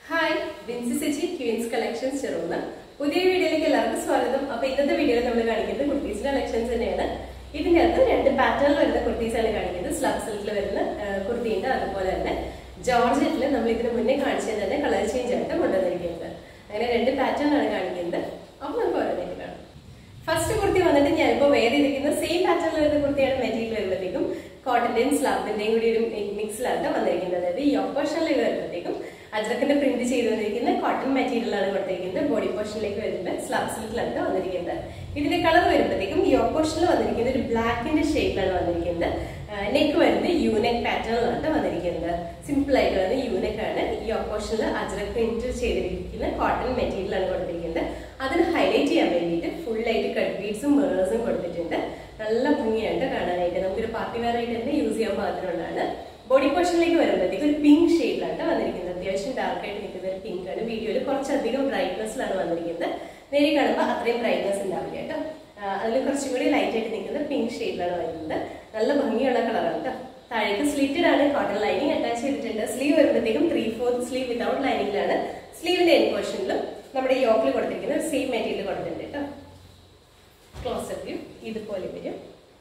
Hi Binsy സെച്ചി queens collections ചെറുന്ന് പുതിയ വീഡിയോയിലേക്ക് എല്ലാവർക്കും സ്വാഗതം അപ്പൊ ഇന്നത്തെ വീഡിയോയിൽ നമ്മൾ കാണിക്കുന്നത് കുർത്തീസ് കളക്ഷൻസ് തന്നെയാണ് ഇതിന്റെ അകത്ത് രണ്ട് പാറ്റേണിൽ വരുന്ന കുർത്തീസാണ് കാണിക്കുന്നത് സ്ലബ് സിൽക്കിൽ വരുന്ന കുർത്തിയുണ്ട് അതുപോലെ തന്നെ ജോർജറ്റിൽ നമ്മൾ ഇതിന് മുന്നേ കാണിച്ചത് തന്നെ കളർ ചേഞ്ച് ആയിട്ട് കൊണ്ടുവന്നിരിക്കുന്നത് അങ്ങനെ രണ്ട് പാറ്റേൺ ആണ് കാണിക്കുന്നത് അപ്പൊ നമുക്ക് ഓരോന്നേക്ക് കാണാം ഫസ്റ്റ് കുർത്തി വന്നിട്ട് ഞാനിപ്പോ വേറെ ഇരിക്കുന്ന സെയിം പാറ്റേണിൽ വരുന്ന കുർത്തിയാണ് മെറ്റീരിയൽ വരുമ്പോഴത്തേക്കും കോട്ടന്റെയും സ്ലാബിന്റെയും കൂടി ഒരു മിക്സിലാണ് വന്നിരിക്കുന്നത് അതായത് ഈ ഓപ്പോഷനിലേക്ക് വരുമ്പോഴത്തേക്കും അജ്രക്കിന്റെ പ്രിന്റ് ചെയ്ത് വന്നിരിക്കുന്ന കോട്ടൺ മെറ്റീരിയൽ ആണ് കൊടുത്തിരിക്കുന്നത് ബോഡി പോർഷനിലേക്ക് വരുമ്പോൾ സ്ലാബ് സിൽക്കിലാണ് വന്നിരിക്കുന്നത് ഇതിന്റെ കളർ വരുമ്പോഴത്തേക്കും ഈ ഓപ്പോഷനിൽ വന്നിരിക്കുന്നത് ഒരു ബ്ലാക്കിന്റെ ഷേപ്പിലാണ് വന്നിരിക്കുന്നത് നെക്ക് വരുന്നത് യൂനെക് പാറ്റേണിലാണ് വന്നിരിക്കുന്നത് സിമ്പിൾ ആയിട്ട് വരുന്ന യൂനെക് ആണ് ഈ ഓപ്പോഷനിൽ അജ്രക് പ്രിന്റ് ചെയ്തിരിക്കുന്ന കോട്ടൺ മെറ്റീരിയൽ ആണ് കൊടുത്തിരിക്കുന്നത് അതിന് ഹൈലൈറ്റ് ചെയ്യാൻ വേണ്ടിയിട്ട് ഫുൾ ആയിട്ട് കട്ട് ബീഡ്സും മിറേഴ്സും കൊടുത്തിട്ടുണ്ട് നല്ല ഭംഗിയായിട്ട് കാണാനായിട്ട് നമുക്കൊരു പാർട്ടി വെയർ ആയിട്ട് തന്നെ യൂസ് ചെയ്യാൻ പാകത്തിനുള്ളതാണ് ബോഡി പോർഷനിലേക്ക് വരുമ്പോഴത്തേക്ക് ഒരു പിങ്ക് ഷെയ്ഡിലാണ് വന്നിരിക്കുന്നത് അത്യാവശ്യം ഡാർക്ക് ആയിട്ട് നിൽക്കുന്ന ഒരു പിങ്ക് ആണ് വീഡിയോയിൽ കുറച്ചധികം ബ്രൈറ്റ്നെസ്സിലാണ് വന്നിരിക്കുന്നത് നേരി കാണുമ്പോൾ അത്രയും ബ്രൈറ്റ്നെസ് ഉണ്ടാവില്ല കേട്ടോ അതിൽ കുറച്ചും കൂടി ലൈറ്റ് ആയിട്ട് നിൽക്കുന്ന പിങ്ക് ഷെയ്ഡിലാണ് വരുന്നത് നല്ല ഭംഗിയുള്ള കളറാണ് കേട്ടോ താഴേക്ക് സ്ലിറ്റഡ് ആണ് കോട്ടൺ ലൈനിങ് അറ്റാച്ച് ചെയ്തിട്ടുണ്ട് സ്ലീവ് വരുമ്പോഴത്തേക്കും ത്രീ ഫോർത്ത് സ്ലീവ് വിതൗട്ട് ലൈനിങ്ങിലാണ് സ്ലീവിന്റെ എൻ പോർഷനിലും നമ്മുടെ യോക്കിൽ കൊടുത്തിരിക്കുന്ന സെയിം മെറ്റീരിയൽ കൊടുത്തിട്ടുണ്ട് കേട്ടോ ക്ലോസപ്പ് വ്യൂ ഇതുപോലെ വരും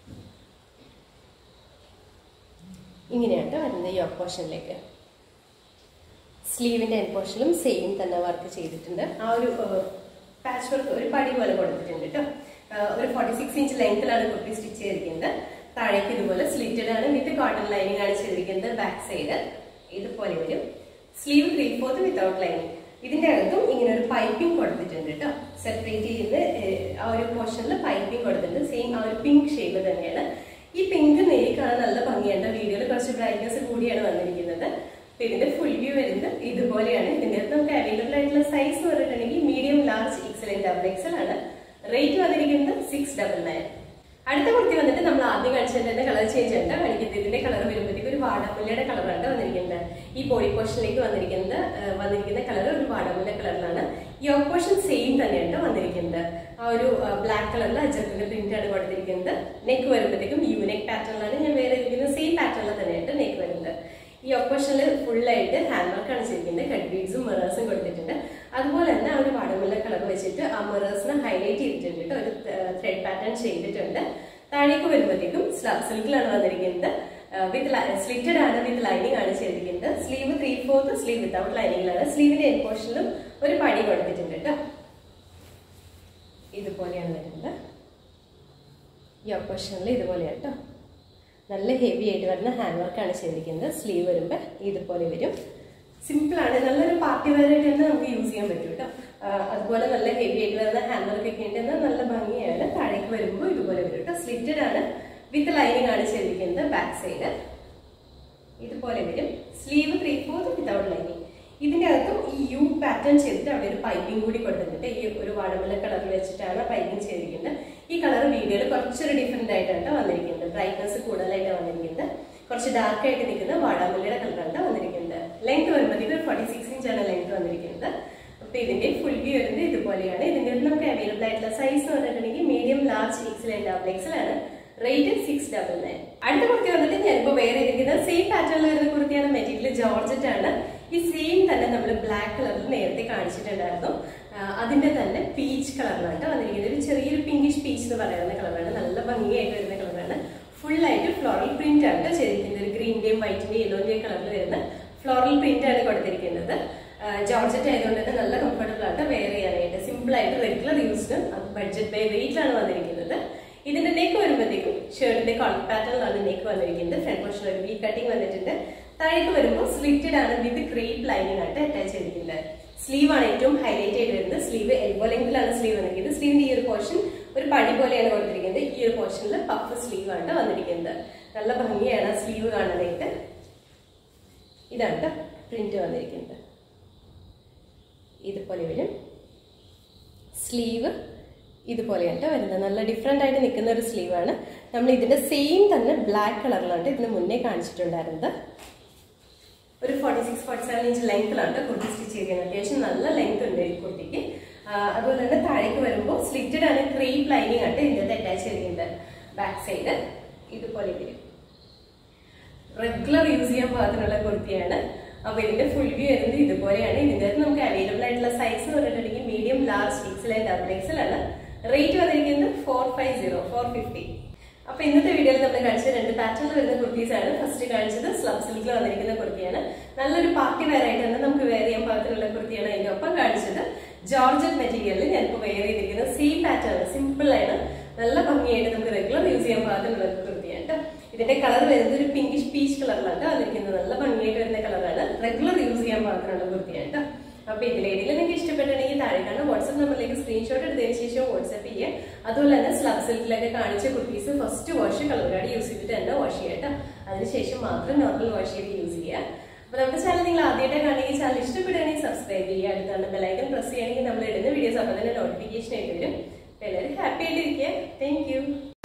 ഇങ്ങനെയാണ് വരുന്നത് ഈ പോർഷനിലേക്ക് സ്ലീവിന്റെ എൻ പോർഷനിലും സെയിം തന്നെ വർക്ക് ചെയ്തിട്ടുണ്ട് ആ ഒരു പാച്ച് വർക്ക് ഒരു പടി പോലെ കൊടുത്തിട്ടുണ്ട് കേട്ടോ ഒരു ഫോർട്ടി സിക്സ് ഇഞ്ച് ലെങ്ത്തിലാണ് കുട്ടി സ്റ്റിച്ച് ചെയ്തിരിക്കുന്നത് താഴേക്ക് ഇതുപോലെ സ്ലിറ്റഡ് ആണ് വിത്ത് കോട്ടൺ ലൈനിങ് ആണ് ചെയ്തിരിക്കുന്നത് ബാക്ക് സൈഡ് ഇതുപോലെ വരും sleeve three fourth without lining ഇതിന്റെ അകത്തും ഇങ്ങനെ ഒരു പൈപ്പിംഗ് കൊടുത്തിട്ടുണ്ട് കേട്ടോ സെപ്പറേറ്റ് ചെയ്ത് ആ ഒരു പോർഷനിൽ പൈപ്പിംഗ് കൊടുത്തിട്ടുണ്ട് സെയിം ആ ഒരു പിങ്ക് ഷേപ്പ് തന്നെയാണ് ഈ പിങ്ക് നേരി കാണാൻ നല്ല ഭംഗിയുണ്ട് വീഡിയോയിൽ കുറച്ച് ബ്രൈറ്റ്നസ് കൂടിയാണ് വന്നിരിക്കുന്നത് ഇതിന്റെ ഫുൾ വ്യൂ വരുന്നത് ഇതുപോലെയാണ് ഇതിന്റെ അകത്ത് നമുക്ക് അവൈലബിൾ ആയിട്ടുള്ള സൈസ് എന്ന് പറഞ്ഞിട്ടുണ്ടെങ്കിൽ medium large XL double XL ആണ് റേറ്റ് വന്നിരിക്കുന്നത് സിക്സ് ഡബിൾ നയൻ അടുത്ത കുർത്തി വന്നിട്ട് നമ്മൾ ആദ്യം കാണിച്ചതിന്റെ കളർ ചേഞ്ച് ഉണ്ട് കാണിക്കുന്നത് ഇതിന്റെ കളർ വരുമ്പോഴത്തേക്ക് ഒരു വാടമുല്ലയുടെ കളറാണ് വന്നിരിക്കുന്നത് ഈ ബോഡി പോർഷനിലേക്ക് വന്നിരിക്കുന്നത് വന്നിരിക്കുന്ന കളർ ഒരു വാടമുല്ല കളറിലാണ് ഈ ഓപ്പോഷൻ സെയിം തന്നെയാണ് വന്നിരിക്കുന്നത് ആ ഒരു ബ്ലാക്ക് കളറിൽ അജർക്കിന്റെ പ്രിന്റ് ആണ് കൊടുത്തിരിക്കുന്നത് നെക്ക് വരുമ്പോഴത്തേക്കും യൂനെക് പാറ്റേണിലാണ് ഞാൻ വേറെ ഇരിക്കുന്ന സെയിം പാറ്റേണിൽ തന്നെയായിട്ട് നെക്ക് വരുന്നത് ഈ ഓപ്പോഷനിൽ ഫുള്ളായിട്ട് ഹാൻഡ് വർക്കാണ് ചെയ്തിരിക്കുന്നത് കട്ട് ബീഡ്സും മിറേഴ്സും കൊടുത്തിട്ടുണ്ട് അതുപോലെ തന്നെ ആ ഒരു വാടമുല്ല കളർ വെച്ചിട്ട് ആ മിറേഴ്സിനെ ഹൈലൈറ്റ് ചെയ്തിട്ടുണ്ട് കേട്ടോ ഒരു ത്രെഡ് പാറ്റേൺ ചെയ്തിട്ടുണ്ട് താഴേക്ക് വരുമ്പോഴത്തേക്കും സ്ലബ് സിൽക്കിലാണ് വന്നിരിക്കുന്നത് വിത്ത് സ്ലിറ്റഡ് ആണ് വിത്ത് ലൈനിങ് ആണ് ചെയ്തിരിക്കുന്നത് sleeve three fourth sleeve without ലൈനിങ്ങിലാണ് സ്ലീവിന്റെ എൻ പോർഷനിലും ഒരു പടി കൊടുത്തിട്ടുണ്ട് കേട്ടോ ഇതുപോലെയാണ് വരുന്നത് ഈ ഓപ്പോഷനിൽ ഇതുപോലെയാണ് കേട്ടോ നല്ല ഹെവി ആയിട്ട് വരുന്ന ഹാൻഡ് വർക്കാണ് ചെയ്തിരിക്കുന്നത് സ്ലീവ് വരുമ്പോൾ ഇതുപോലെ വരും സിമ്പിൾ ആണ് നല്ലൊരു പാർട്ടി വെയർ ആയിട്ട് തന്നെ നമുക്ക് യൂസ് ചെയ്യാൻ പറ്റും കേട്ടോ അതുപോലെ നല്ല ഹെവി ആയിട്ട് വരുന്ന ഹാൻഡ് വർക്ക് ഒക്കെ ഉണ്ടെന്ന് നല്ല ഭംഗിയാണ് താഴേക്ക് വരുമ്പോൾ ഇതുപോലെ വരും കേട്ടോ സ്ലിറ്റഡ് ആണ് വിത്ത് ലൈനിങ് ആണ് ചെയ്തിരിക്കുന്നത് ബാക്ക് സൈഡ് ഇതുപോലെ വരും sleeve three fourth without lining ഇതിന്റെ അകത്തും ഈ യു പാറ്റേൺ ചെയ്തിട്ട് അവിടെ ഒരു പൈപ്പിംഗ് കൂടി കൊടുത്തിട്ടുണ്ട് ഈ ഒരു വാടമല്ല കളറിൽ വെച്ചിട്ടാണ് പൈപ്പിംഗ് ചെയ്തിരിക്കുന്നത് ഈ കളർ വീഡിയോയിൽ കുറച്ചൊരു ഡിഫറെന്റ് ആയിട്ടാണ് വന്നിരിക്കുന്നത് ബ്രൈറ്റ്നസ് കൂടുതലായിട്ടാണ് വന്നിരിക്കുന്നത് കുറച്ച് ഡാർക്ക് ആയിട്ട് നിൽക്കുന്ന വാടാമല്ലയുടെ കളറാണ് വന്നിരിക്കുന്നത് ലെങ്ത് വരുമ്പോഴത്തേക്ക് ഫോർട്ടി സിക്സ് ഇഞ്ച് ആണ് ലെങ്ത് വന്നിരിക്കുന്നത് അപ്പൊ ഇതിന്റെ ഫുൾ വ്യൂ വരുന്നത് ഇതുപോലെയാണ് ഇതിന്റെ നമുക്ക് അവൈലബിൾ ആയിട്ടുള്ള സൈസ് എന്ന് പറഞ്ഞിട്ടുണ്ടെങ്കിൽ medium large XL and double XL ആണ് റേറ്റ് സിക്സ് ഡബിൾ നയൻ അടുത്ത കുർത്തി വന്നിട്ട് ഞാനിപ്പോ വേറെ ഇരിക്കുന്നത് സെയിം പാറ്റേണിൽ വരുന്ന കുർത്തിയാണ് മെറ്റീരിയൽ ജോർജറ്റ് ആണ് ഈ സെയിം തന്നെ നമ്മൾ ബ്ലാക്ക് കളറിൽ നേരത്തെ കാണിച്ചിട്ടുണ്ടായിരുന്നു അതിന്റെ തന്നെ പീച്ച് കളറിലാണ് വന്നിരിക്കുന്നത് ഒരു ചെറിയൊരു പിങ്കിഷ് പീച്ച് എന്ന് പറയുന്ന കളറാണ് നല്ല ഭംഗിയായിട്ട് വരുന്ന കളറാണ് ഫുൾ ആയിട്ട് ഫ്ലോറൽ പ്രിന്റ് ആണ് ചെയ്തിരിക്കുന്നത് ഒരു ഗ്രീന്റെയും വൈറ്റിന്റെയും യെല്ലോന്റെയും കളറിൽ വരുന്ന ഫ്ലോറൽ പ്രിന്റ് ആണ് കൊടുത്തിരിക്കുന്നത് ജോർജറ്റ് ആയതുകൊണ്ട് തന്നെ നല്ല കംഫർട്ടബിൾ ആണ് വെയർ ചെയ്യാനായിട്ട് സിമ്പിൾ ആയിട്ട് റെഗുലർ യൂസിനും ബഡ്ജറ്റ് ബൈ വെയിറ്റിലാണ് വന്നിരിക്കുന്നത് ഇതിന്റെ നെക്ക് വരുമ്പോഴത്തേക്കും ഷർട്ടിന്റെ കോളർ പാറ്റേണിലാണ് നെക്ക് വന്നിരിക്കുന്നത് ഫ്രണ്ട് പോർഷൻ ഒരു വി കട്ടിങ് വന്നിട്ടുണ്ട് താഴേക്ക് വരുമ്പോൾ സ്ലിറ്റഡ് ആണ് വിത്ത് ക്രേപ്പ് ലൈനിങ് ആയിട്ട് അറ്റാച്ച് ചെയ്തിരിക്കുന്നത് സ്ലീവ് ആണ് ഏറ്റവും ഹൈലൈറ്റ് ചെയ്ത് വരുന്നത് സ്ലീവ് എൽബോ ലെങ്തിലാണ് സ്ലീവ് വന്നിരിക്കുന്നത് സ്ലീവിന്റെ ഈ ഒരു പോർഷൻ ഒരു പടി പോലെയാണ് കൊടുത്തിരിക്കുന്നത് ഈ ഒരു പോർഷനിൽ പഫ് സ്ലീവ് ആണ് വന്നിരിക്കുന്നത് നല്ല ഭംഗിയാണ് സ്ലീവ് കാണാനായിട്ട് ഇതാണ് പ്രിന്റ് വന്നിരിക്കുന്നത് ഇതുപോലെ വരും സ്ലീവ് ഇതുപോലെയാണ് വരുന്നത് നല്ല ഡിഫറെൻ്റ് ആയിട്ട് നിൽക്കുന്ന ഒരു സ്ലീവാണ് നമ്മൾ ഇതിന്റെ സെയിം തന്നെ ബ്ലാക്ക് കളറിലാണ് ഇതിന് മുന്നേ കാണിച്ചിട്ടുണ്ടായിരുന്നത് ഒരു forty six forty seven inch ലെങ്ത്തിലാണ് കുർത്തി സ്റ്റിച്ച് ചെയ്തിരുന്നത് അത്യാവശ്യം നല്ല ലെങ്ത് ഉണ്ട് ഈ കുർത്തിക്ക് അതുപോലെ തന്നെ താഴേക്ക് വരുമ്പോൾ സ്ലിറ്റഡ് ആണ് ക്രീപ്പ് ലൈനിങ് ആയിട്ട് ഇതിൻ്റെ അറ്റാച്ച് ചെയ്തിട്ടുണ്ട് ബാക്ക് സൈഡ് ഇതുപോലെ വരും റെഗുലർ യൂസ് ചെയ്യാൻ പാകത്തിനുള്ള കുർത്തിയാണ് അപ്പൊ ഇതിന്റെ ഫുൾ വ്യൂ വരുന്നത് ഇതുപോലെയാണ് ഇതിന്റെ അകത്ത് നമുക്ക് അവൈലബിൾ ആയിട്ടുള്ള സൈസ് എന്ന് പറഞ്ഞിട്ടുണ്ടെങ്കിൽ medium large XL and double XL ആണ് റേറ്റ് വന്നിരിക്കുന്നത് four five zero four fifty അപ്പൊ ഇന്നത്തെ വീഡിയോയിൽ നമ്മൾ കാണിച്ച രണ്ട് പാറ്റേണിൽ വരുന്ന കുർത്തീസ് ആണ് ഫസ്റ്റ് കാണിച്ചത് സ്ലബ് സിൽക്കിൽ വന്നിരിക്കുന്ന കുർത്തിയാണ് നല്ലൊരു പാർട്ടി വെയർ ആയിട്ട് തന്നെ നമുക്ക് വെയർ ചെയ്യാൻ പാകത്തിലുള്ള കുർത്തിയാണ് അതിന്റെ ഒപ്പം കാണിച്ചത് ജോർജറ്റ് മെറ്റീരിയലിൽ ഞാനിപ്പോൾ വെയർ ചെയ്തിരിക്കുന്ന സെയിം പാറ്റേൺ സിമ്പിൾ ആണ് നല്ല ഭംഗിയായിട്ട് നമുക്ക് റെഗുലർ യൂസ് ചെയ്യാൻ പാകത്തിലുള്ള കുർത്തിയാണ് ട്ടോ. ഇതിന്റെ കളർ വരുന്നത് ഒരു പിങ്കിഷ് പീച്ച് കളറിലാണ് വന്നിരിക്കുന്നത് നല്ല ഭംഗിയായിട്ട് വരുന്ന കളറാണ് റെഗുലർ യൂസ് ചെയ്യാൻ പാകത്തിനുള്ള കുർത്തിയാണ് ട്ടോ. അപ്പൊ ഇതിലേതെങ്കിലും നിങ്ങൾക്ക് ഇഷ്ടപ്പെട്ടിട്ടുണ്ടെങ്കിൽ താഴെ കാണുന്ന വാട്സ്ആപ്പ് നമ്പറിലേക്ക് സ്ക്രീൻഷോട്ട് എടുത്തതിന് ശേഷം വാട്സ്ആപ്പ് ചെയ്യുക അതുപോലെ തന്നെ സ്ലബ് സിൽക്കിലൊക്കെ കാണിച്ച കുർത്തീസ് ഫസ്റ്റ് വാഷ് കളറാടി യൂസ് ചെയ്തിട്ട് തന്നെ വാഷ് ചെയ്യട്ടോ അതിനുശേഷം മാത്രം നോർമൽ വാഷ് ചെയ്ത് യൂസ് ചെയ്യുക അപ്പൊ നമ്മുടെ ചാനൽ നിങ്ങൾ ആദ്യമായിട്ട് കാണുമെങ്കിൽ ചാനൽ ഇഷ്ടപ്പെടുകയാണെങ്കിൽ സബ്സ്ക്രൈബ് ചെയ്യുക അടുത്താണ് ബെലൈക്കൺ പ്രസ് ചെയ്യുകയാണെങ്കിൽ നമ്മൾ ഇടുന്ന വീഡിയോസ് അപ്പോൾ തന്നെ നോട്ടിഫിക്കേഷൻ ആയിട്ട് വരും അപ്പൊ എല്ലാവരും ഹാപ്പി ആയിട്ടിരിക്കുക താങ്ക് യു